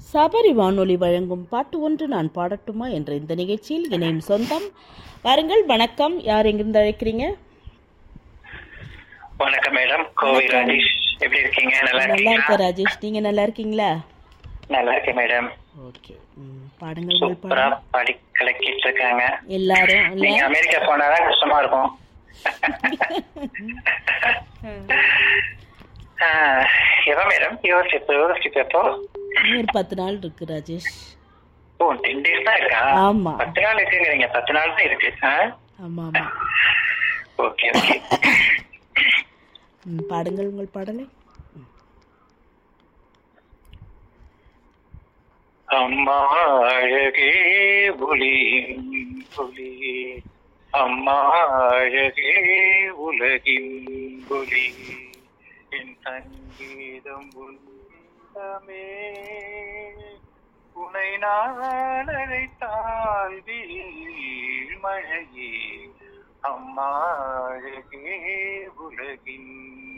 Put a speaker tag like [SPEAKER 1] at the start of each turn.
[SPEAKER 1] சபரி வானொலி வழங்கும் பாட்டு ஒன்று நான் பாடட்டுமா என்ற இந்த நிகழ்ச்சியில் இணையும் சொந்தம் வாருங்கள் வணக்கம் யார் எங்கிருந்து அழைக்கிறீங்க
[SPEAKER 2] வணக்கம் மேடம் கோவை ராஜேஷ் எப்படி இருக்கீங்க நல்லா
[SPEAKER 1] நல்லா
[SPEAKER 2] இருக்கீங்களா
[SPEAKER 1] இருக்க ராஜேஷ் நீங்க நல்லா இருக்கீங்களா
[SPEAKER 2] நல்லா இருக்கேன் மேடம்
[SPEAKER 1] ஓகே ம், பாடுங்கள் உங்கள்
[SPEAKER 2] சூப்பரா
[SPEAKER 1] பாடம்
[SPEAKER 2] பாடி கலக்கிட்டு இருக்காங்க
[SPEAKER 1] எல்லாரும் இல்ல
[SPEAKER 2] நீங்க அமெரிக்கா போனாதான் கஷ்டமா இருக்கும் ஆஹ், எப்ப மேடம் யோசிப்பு யோசிப்பு எப்போ
[SPEAKER 1] இன்னும் ஒரு பத்து நாள் இருக்கு ராஜேஷ்
[SPEAKER 2] ஓ டென் டேஸ் தான் இருக்கா
[SPEAKER 1] ஆமா
[SPEAKER 2] பத்து நாள் இருக்குங்கிறீங்க பத்து நாள் தான் இருக்கு
[SPEAKER 1] ஆமா ஆமா
[SPEAKER 2] ஓகே ஓகே
[SPEAKER 1] ம், பாடுங்கள் உங்கள் பாடலை
[SPEAKER 2] அம்மா அழகே ஒளி ஒளி அம்மா அழகே உலகின் ஒளி என் சங்கீதம் உன்னமே உனை நான் அழைத்தால் வீழ் மழையே அம்மா அழகே உலகின்